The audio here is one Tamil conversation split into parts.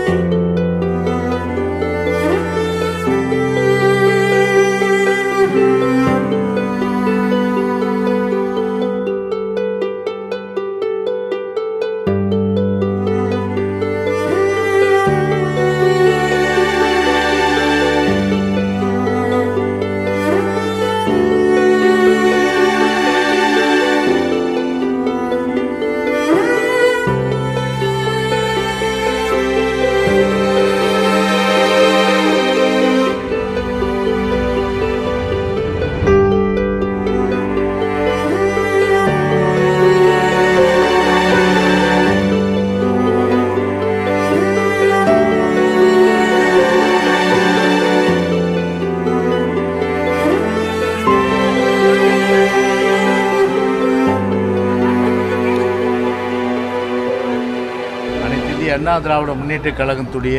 அனைத்து இந்திய அண்ணா திராவிட முன்னேற்றக் கழகத்துடைய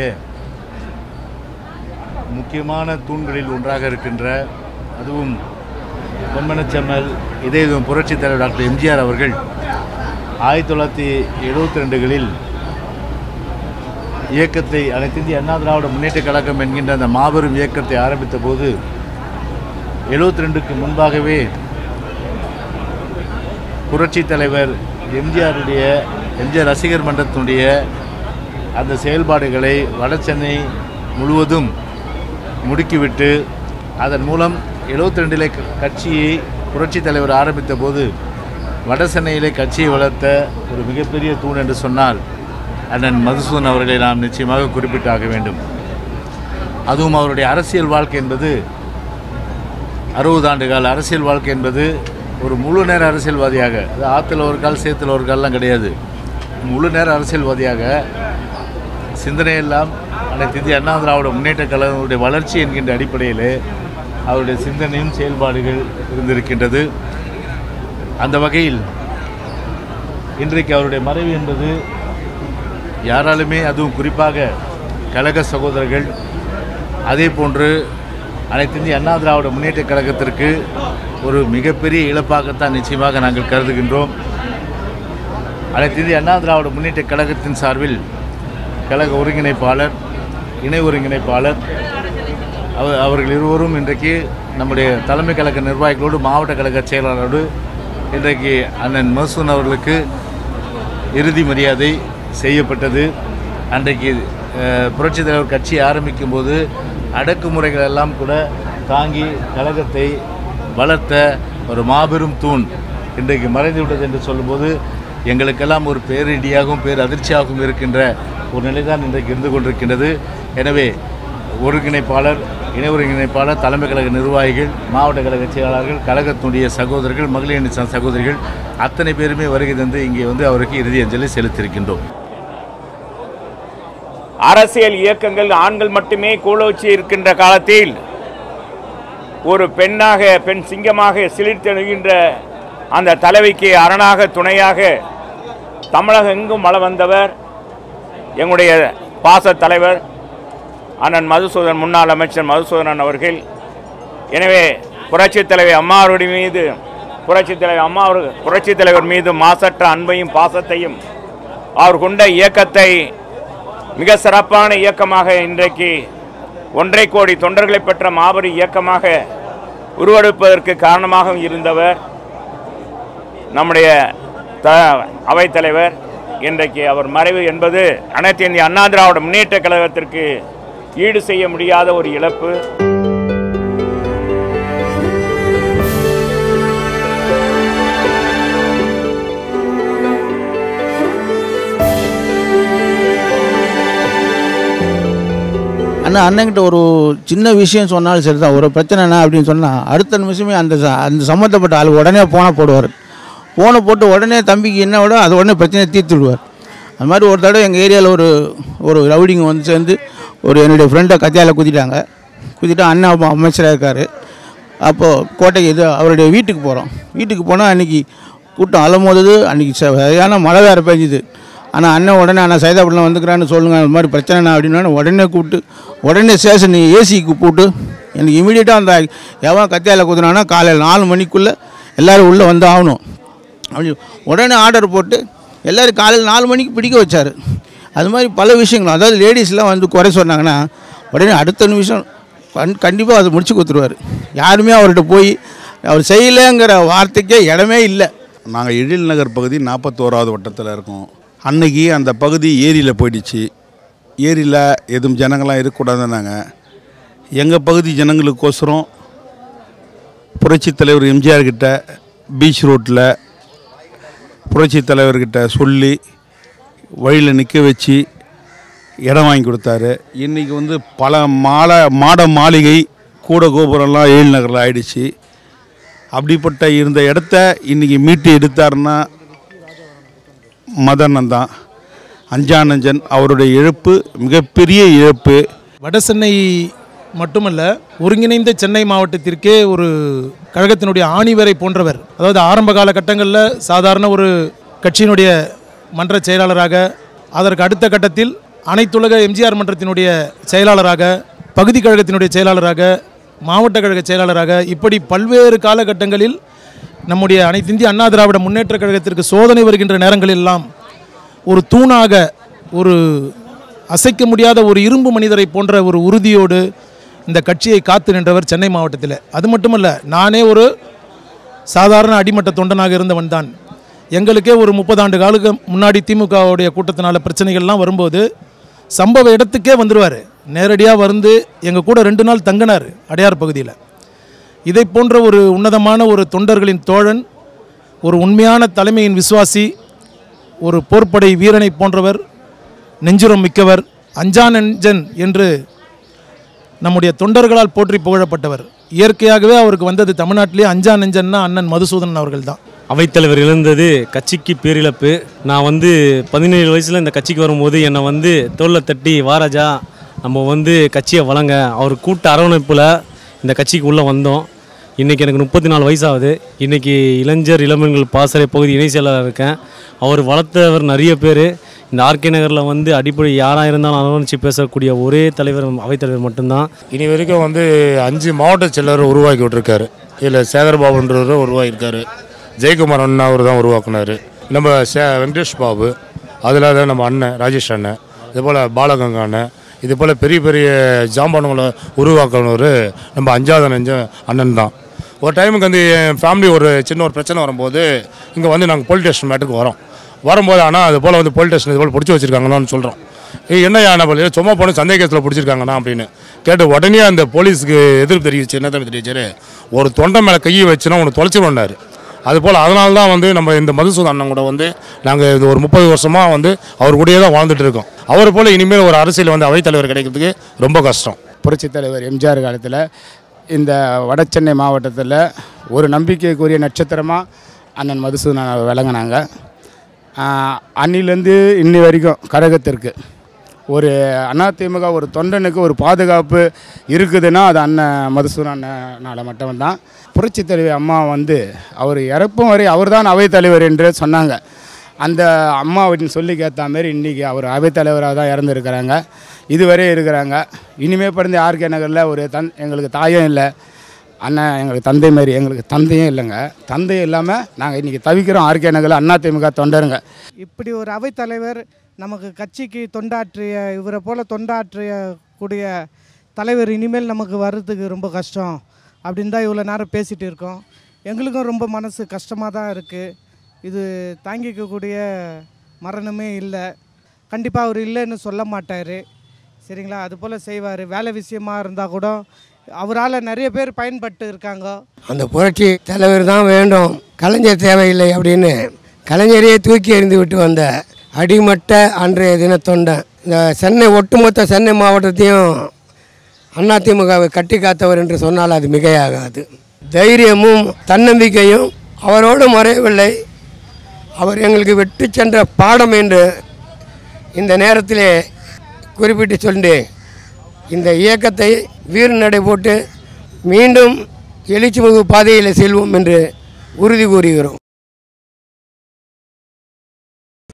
முக்கியமான தூண்களில் ஒன்றாக இருக்கின்ற அதுவும் பொன்மனச்செம்மல் இதய புரட்சித் தலைவர் டாக்டர் எம்ஜிஆர் அவர்கள் ஆயிரத்தி தொள்ளாயிரத்தி எழுபத்தி ரெண்டுகளில் இயக்கத்தை அனைத்து இந்திய அண்ணா திராவிட முன்னேற்றக் கழகம் என்கின்ற அந்த மாபெரும் இயக்கத்தை ஆரம்பித்த போது எழுபத்தி ரெண்டுக்கு முன்பாகவே புரட்சித் தலைவர் எம்ஜிஆருடைய எம்ஜிஆர் ரசிகர் மன்றத்தினுடைய அந்த செயல்பாடுகளை வடசென்னை முழுவதும் முடுக்கிவிட்டு அதன் மூலம் எழுபத்தி ரெண்டிலே கட்சியை புரட்சித் தலைவர் ஆரம்பித்த போது வடசென்னையிலே கட்சியை வளர்த்த ஒரு மிகப்பெரிய தூண் என்று சொன்னால் அண்ணன் மதுசூதன் அவர்களை நாம் நிச்சயமாக குறிப்பிட்டாக வேண்டும் அதுவும் அவருடைய அரசியல் வாழ்க்கை என்பது அறுபது ஆண்டு கால அரசியல் வாழ்க்கை என்பது ஒரு முழு நேர அரசியல்வாதியாக அது ஆற்றுல ஒரு கால் சேத்துல ஒரு கால்லாம் கிடையாது முழு நேர அரசியல்வாதியாக சிந்தனையெல்லாம் அனைத்து இந்திய அண்ணா திராவிட முன்னேற்ற கழகங்களுடைய வளர்ச்சி என்கின்ற அடிப்படையில் அவருடைய சிந்தனையும் செயல்பாடுகள் இருந்திருக்கின்றது அந்த வகையில் இன்றைக்கு அவருடைய மறைவு என்பது யாராலுமே அதுவும் குறிப்பாக கழக சகோதரர்கள் அதே போன்று அனைத்து இந்திய அண்ணா திராவிட முன்னேற்றக் கழகத்திற்கு ஒரு மிகப்பெரிய இழப்பாகத்தான் நிச்சயமாக நாங்கள் கருதுகின்றோம் அனைத்து இந்திய அண்ணா திராவிட முன்னேற்றக் கழகத்தின் சார்பில் கழக ஒருங்கிணைப்பாளர் இணை ஒருங்கிணைப்பாளர் அவ அவர்கள் இருவரும் இன்றைக்கு நம்முடைய தலைமை கழக நிர்வாகிகளோடு மாவட்ட கழக செயலாளரோடு இன்றைக்கு அண்ணன் மசூன் அவர்களுக்கு இறுதி மரியாதை செய்யப்பட்டது அன்றைக்கு அஹ், புரட்சித் தலைவர் கட்சி ஆரம்பிக்கும் போது அடக்குமுறைகள் எல்லாம் கூட தாங்கி கழகத்தை வளர்த்த ஒரு மாபெரும் தூண் இன்றைக்கு மறைந்து விட்டது என்று சொல்லும்போது எங்களுக்கெல்லாம் ஒரு பேரிடியாகவும் பேர் அதிர்ச்சியாகவும் இருக்கின்ற ஒரு நிலைதான் இன்றைக்கு இருந்து கொண்டிருக்கின்றது எனவே ஒருங்கிணைப்பாளர் இணை ஒருங்கிணைப்பாளர் தலைமை கழக நிர்வாகிகள் மாவட்ட கழக செயலாளர்கள் கழகத்தினுடைய சகோதரர்கள் மகளிர் அணி ச- சகோதரிகள் அத்தனை பேருமே வருகை தந்து இங்கே வந்து அவருக்கு இறுதி அஞ்சலி செலுத்தியிருக்கின்றோம் அரசியல் இயக்கங்கள் ஆண்கள் மட்டுமே கூலோச்சி இருக்கின்ற காலத்தில் ஒரு பெண்ணாக பெண் சிங்கமாக சிலிர்த்தெழுகின்ற அந்த தலைவிக்கு அரணாக துணையாக தமிழகம் எங்கும் வள வந்தவர் எங்களுடைய பாச தலைவர் அண்ணன் மதுசூதன் முன்னாள் அமைச்சர் மதுசூதனன் அவர்கள் எனவே புரட்சித் தலைவர் அம்மா அவருடைய மீது புரட்சித் தலைவர் அம்மா அவர்கள் புரட்சித் தலைவர் மீது மாசற்ற அன்பையும் பாசத்தையும் அவர் கொண்ட இயக்கத்தை மிக சிறப்பான இயக்கமாக இன்றைக்கு ஒன்றரை கோடி தொண்டர்களை பெற்ற மாபெரும் இயக்கமாக உருவெடுப்பதற்கு காரணமாக இருந்தவர் நம்முடைய த அவைத்தலைவர் இன்றைக்கு அவர் மறைவு என்பது அனைத்து இந்திய அண்ணா திராவிட முன்னேற்ற கழகத்திற்கு ஈடு செய்ய முடியாத ஒரு இழப்பு அண்ணா அண்ணன்கிட்ட ஒரு சின்ன விஷயம் சொன்னாலும் சரி தான் ஒரு பிரச்சனைனா அப்படின்னு சொன்னால் அடுத்த நிமிஷமே அந்த ச- அந்த சம்மந்தப்பட்ட ஆள் உடனே போனை போடுவார் போனை போட்டு உடனே தம்பிக்கு என்ன விட அது உடனே பிரச்சனையை தீர்த்து விடுவார் அது மாதிரி ஒரு தடவை எங்கள் ஏரியாவில் ஒரு ஒரு ரவுடிங்க வந்து சேர்ந்து ஒரு என்னுடைய ஃப்ரெண்டை கத்தியால் குத்திட்டாங்க குத்திட்டு அண்ணா அப்போ அமைச்சராக இருக்கார் அப்போது கோட்டைக்கு இது அவருடைய வீட்டுக்கு போகிறோம் வீட்டுக்கு போனால் அன்றைக்கி கூட்டம் அலமோதுது அன்றைக்கி சரியான மழை வேறு பெஞ்சுது ஆனால் அண்ணன் உடனே அண்ணா சைதாப்பட்டினம் வந்துக்கிறான்னு சொல்லுங்கள் அது மாதிரி பிரச்சனைண்ணா அப்படின்னா உடனே கூப்பிட்டு உடனே ஸ்டேஷன் ஏசிக்கு போட்டு எனக்கு இமீடியட்டாக அந்த எவன் கத்தியால் குத்துனானா காலையில் நாலு மணிக்குள்ளே எல்லோரும் உள்ளே வந்து ஆகணும் அப்படி உடனே ஆர்டர் போட்டு எல்லோரும் காலையில் நாலு மணிக்கு பிடிக்க வச்சார் அது மாதிரி பல விஷயங்கள் அதாவது லேடிஸ்லாம் வந்து குறை சொன்னாங்கன்னா உடனே அடுத்த நிமிஷம் கண் கண்டிப்பாக அதை முடிச்சு கொடுத்துருவார் யாருமே அவர்கிட்ட போய் அவர் செய்யலைங்கிற வார்த்தைக்கே இடமே இல்லை நாங்கள் எழில் நகர் பகுதி நாற்பத்தோராவது வட்டத்தில் இருக்கோம் அன்னைக்கு அந்த பகுதி ஏரியில் போயிடுச்சு ஏரியில் எதுவும் ஜனங்களாம் இருக்கக்கூடாதுன்னாங்க எங்கள் பகுதி ஜனங்களுக்கோசரம் புரட்சித் தலைவர் எம்ஜிஆர் கிட்ட பீச் ரோட்டில் புரட்சித் தலைவர்கிட்ட சொல்லி வழியில் நிற்க வச்சு இடம் வாங்கி கொடுத்தாரு இன்றைக்கி வந்து பல மாலை மாட மாளிகை கூட கோபுரம்லாம் ஏழு நகரில் ஆயிடுச்சு அப்படிப்பட்ட இருந்த இடத்த இன்றைக்கி மீட்டு எடுத்தாருன்னா மதனன் தான் அஞ்சானஞ்சன் அவருடைய இழப்பு மிகப்பெரிய இழப்பு வட சென்னை மட்டுமல்ல ஒருங்கிணைந்த சென்னை மாவட்டத்திற்கே ஒரு கழகத்தினுடைய ஆணிவரை போன்றவர் அதாவது ஆரம்ப காலகட்டங்களில் சாதாரண ஒரு கட்சியினுடைய மன்ற செயலாளராக அதற்கு அடுத்த கட்டத்தில் அனைத்துலக எம்ஜிஆர் மன்றத்தினுடைய செயலாளராக பகுதி கழகத்தினுடைய செயலாளராக மாவட்ட கழக செயலாளராக இப்படி பல்வேறு காலகட்டங்களில் நம்முடைய அனைத்து இந்திய அண்ணா திராவிட முன்னேற்ற கழகத்திற்கு சோதனை வருகின்ற நேரங்களெல்லாம் ஒரு தூணாக ஒரு அசைக்க முடியாத ஒரு இரும்பு மனிதரை போன்ற ஒரு உறுதியோடு இந்த கட்சியை காத்து நின்றவர் சென்னை மாவட்டத்தில் அது மட்டுமல்ல நானே ஒரு சாதாரண அடிமட்ட தொண்டனாக இருந்தவன் தான் எங்களுக்கே ஒரு முப்பது ஆண்டு காலுக்கு முன்னாடி திமுகவுடைய கூட்டத்தினால பிரச்சனைகள்லாம் வரும்போது சம்பவ இடத்துக்கே வந்துடுவார் நேரடியாக வந்து எங்கள் கூட ரெண்டு நாள் தங்கினார் அடையார் பகுதியில் இதை போன்ற ஒரு உன்னதமான ஒரு தொண்டர்களின் தோழன் ஒரு உண்மையான தலைமையின் விசுவாசி ஒரு போர்ப்படை வீரனை போன்றவர் நெஞ்சுரம் மிக்கவர் அஞ்சா நெஞ்சன் என்று நம்முடைய தொண்டர்களால் போற்றி புகழப்பட்டவர் இயற்கையாகவே அவருக்கு வந்தது தமிழ்நாட்டிலே அஞ்சா நெஞ்சன்னா அண்ணன் மதுசூதனன் அவர்கள் தான் அவைத்தலைவர் இழந்தது கட்சிக்கு பேரிழப்பு நான் வந்து பதினேழு வயசில் இந்த கட்சிக்கு வரும்போது என்னை வந்து தோளில் தட்டி வாராஜா நம்ம வந்து கட்சியை வழங்க அவர் கூட்ட அரவணைப்பில் இந்த கட்சிக்கு உள்ளே வந்தோம் இன்றைக்கி எனக்கு முப்பத்தி நாலு வயசாகுது இன்றைக்கி இளைஞர் இளம்பெண்கள் பாசறை பகுதி இணை செயலாளர் இருக்கேன் அவர் வளர்த்தவர் நிறைய பேர் இந்த ஆர்கே நகரில் வந்து அடிப்படை யாராக இருந்தாலும் அரவணைச்சு பேசக்கூடிய ஒரே தலைவர் அவைத்தலைவர் மட்டும்தான் இனி வரைக்கும் வந்து அஞ்சு மாவட்ட செயலர் உருவாக்கி விட்டுருக்காரு இதில் சேகர்பாபுன்றவர் உருவாக்கியிருக்காரு ஜெயக்குமார் அண்ணா அவர் தான் உருவாக்குனார் நம்ம சே வெங்கடேஷ் பாபு அதில் தான் நம்ம அண்ணன் ராஜேஷ் அண்ணன் இது போல் பாலகங்கா அண்ணன் இது போல் பெரிய பெரிய ஜாம்பானுங்களை உருவாக்குனவர் நம்ம அஞ்சாவது நெஞ்ச அண்ணன் தான் ஒரு டைமுக்கு வந்து என் ஃபேமிலி ஒரு சின்ன ஒரு பிரச்சனை வரும்போது இங்கே வந்து நாங்கள் போலீஸ் ஸ்டேஷன் மேட்டுக்கு வரோம் வரும்போது ஆனால் அது போல் வந்து போலீஸ் ஸ்டேஷன் இது போல் பிடிச்சி வச்சிருக்காங்கன்னு சொல்கிறோம் ஏய் என்ன யானை போல சும்மா போன சந்தேக கேஸில் பிடிச்சிருக்காங்கண்ணா அப்படின்னு கேட்டு உடனே அந்த போலீஸுக்கு எதிர்ப்பு தெரிவிச்சு என்ன தம்பி தெரிவிச்சாரு ஒரு தொண்டை மேலே கையை வச்சுன்னா உனக்கு தொலைச்சிடுவாரு அது போல் அதனால தான் வந்து நம்ம இந்த மதுசூதன் அண்ணன் கூட வந்து நாங்கள் இது ஒரு முப்பது வருஷமாக வந்து அவர் கூடயே தான் வாழ்ந்துட்டு இருக்கோம் அவர் போல் இனிமேல் ஒரு அரசியல் வந்து அவைத்தலைவர் கிடைக்கிறதுக்கு ரொம்ப கஷ்டம் புரட்சித் தலைவர் எம்ஜிஆர் காலத்தில் இந்த வடசென்னை மாவட்டத்தில் ஒரு நம்பிக்கைக்குரிய நட்சத்திரமாக அண்ணன் மதுசூதனன் அவர் விளங்குனாங்க ஆஹ் அன்னிலேருந்து இன்னி வரைக்கும் கழகத்திற்கு ஒரு அதிமுக ஒரு தொண்டனுக்கு ஒரு பாதுகாப்பு இருக்குதுன்னா அது அண்ணன் மதுசூதன அண்ணனால் மட்டும்தான் புரட்சித் தலைவர் அம்மா வந்து அவர் இறப்பும் வரை அவர்தான் அவைத்தலைவர் என்று சொன்னாங்க அந்த அம்மாவின் சொல்லி கேட்ட மாரி இன்றைக்கி அவர் அவைத்தலைவராக தான் இறந்துருக்கிறாங்க இதுவரை இருக்கிறாங்க இனிமே பிறந்த ஆர்கே நகரில் ஒரு தன் எங்களுக்கு தாயும் இல்லை அண்ணன் எங்களுக்கு தந்தை மாரி எங்களுக்கு தந்தையும் இல்லைங்க தந்தையும் இல்லாமல் நாங்கள் இன்றைக்கி தவிக்கிறோம் ஆர்கே நகரில் அதிமுக தொண்டருங்க இப்படி ஒரு அவைத்தலைவர் நமக்கு கட்சிக்கு தொண்டாற்றிய இவரை போல தொண்டாற்றிய கூடிய தலைவர் இனிமேல் நமக்கு வர்றதுக்கு ரொம்ப கஷ்டம் அப்படின்னு தான் இவ்வளோ நேரம் பேசிகிட்டு இருக்கோம் எங்களுக்கும் ரொம்ப மனசு கஷ்டமாக தான் இருக்குது இது தாங்கிக்கக்கூடிய மரணமே இல்லை கண்டிப்பாக அவர் இல்லைன்னு சொல்ல மாட்டார் சரிங்களா அது போல் செய்வார் வேலை விஷயமா இருந்தால் கூட அவரால் நிறைய பேர் பயன்பட்டு இருக்காங்க அந்த புரட்சி தலைவர் தான் வேண்டும் கலைஞர் தேவையில்லை அப்படின்னு கலைஞரையே தூக்கி எறிந்து விட்டு வந்த அடிமட்ட அன்றைய தின தொண்டன் இந்த சென்னை ஒட்டுமொத்த சென்னை மாவட்டத்தையும் அதிமுகவை கட்டி காத்தவர் என்று சொன்னால் அது மிகையாகாது தைரியமும் தன்னம்பிக்கையும் அவரோடு மறையவில்லை அவர் எங்களுக்கு விட்டு சென்ற பாடம் என்று இந்த நேரத்திலே குறிப்பிட்டு சொல்லி இந்த இயக்கத்தை வீர நடை போட்டு மீண்டும் எழுச்சிமிகு பாதையில் செல்வோம் என்று உறுதி கூறுகிறோம்